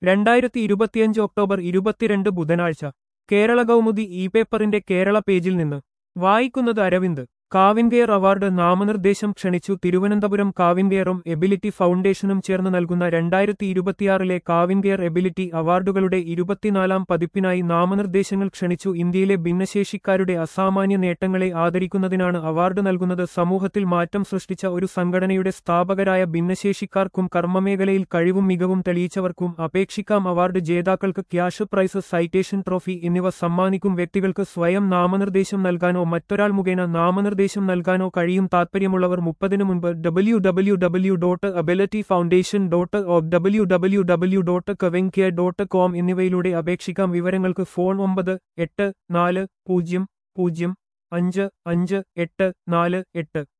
രണ്ടായിരത്തി ഇരുപത്തിയഞ്ച് ഒക്ടോബർ ഇരുപത്തിരണ്ട് ബുധനാഴ്ച കേരള കൗമുദി ഇ പേപ്പറിന്റെ കേരള പേജിൽ നിന്ന് വായിക്കുന്നത് അരവിന്ദ് കാവിൻകെയർ അവാർഡ് നാമനിർദ്ദേശം ക്ഷണിച്ചു തിരുവനന്തപുരം കാവിൻകെയറും എബിലിറ്റി ഫൗണ്ടേഷനും ചേർന്ന് നൽകുന്ന രണ്ടായിരത്തി ഇരുപത്തിയാറിലെ കാവിൻകെയർ എബിലിറ്റി അവാർഡുകളുടെ ഇരുപത്തിനാലാം പതിപ്പിനായി നാമനിർദ്ദേശങ്ങൾ ക്ഷണിച്ചു ഇന്ത്യയിലെ ഭിന്നശേഷിക്കാരുടെ അസാമാന്യ നേട്ടങ്ങളെ ആദരിക്കുന്നതിനാണ് അവാർഡ് നൽകുന്നത് സമൂഹത്തിൽ മാറ്റം സൃഷ്ടിച്ച ഒരു സംഘടനയുടെ സ്ഥാപകരായ ഭിന്നശേഷിക്കാർക്കും കർമ്മമേഖലയിൽ കഴിവും മികവും തെളിയിച്ചവർക്കും അപേക്ഷിക്കാം അവാർഡ് ജേതാക്കൾക്ക് ക്യാഷ് പ്രൈസ് സൈറ്റേഷൻ ട്രോഫി എന്നിവ സമ്മാനിക്കും വ്യക്തികൾക്ക് സ്വയം നാമനിർദ്ദേശം നൽകാനോ മറ്റൊരാൾ മുഖേന നാമനിർദ്ദേശം നൽകാനോ കഴിയും താൽപ്പര്യമുള്ളവർ മുപ്പതിനു മുൻപ് W W W dot ability foundation dot W W W dot കവെങ്കിയ ഡോട്ട് കോം എന്നിവയിലൂടെ അപേക്ഷിക്കാം വിവരങ്ങൾക്ക് ഫോൺ ഒമ്പത് എട്ട് നാല് പൂജ്യം പൂജ്യം അഞ്ച് അഞ്ച് എട്ട് നാല് എട്ട്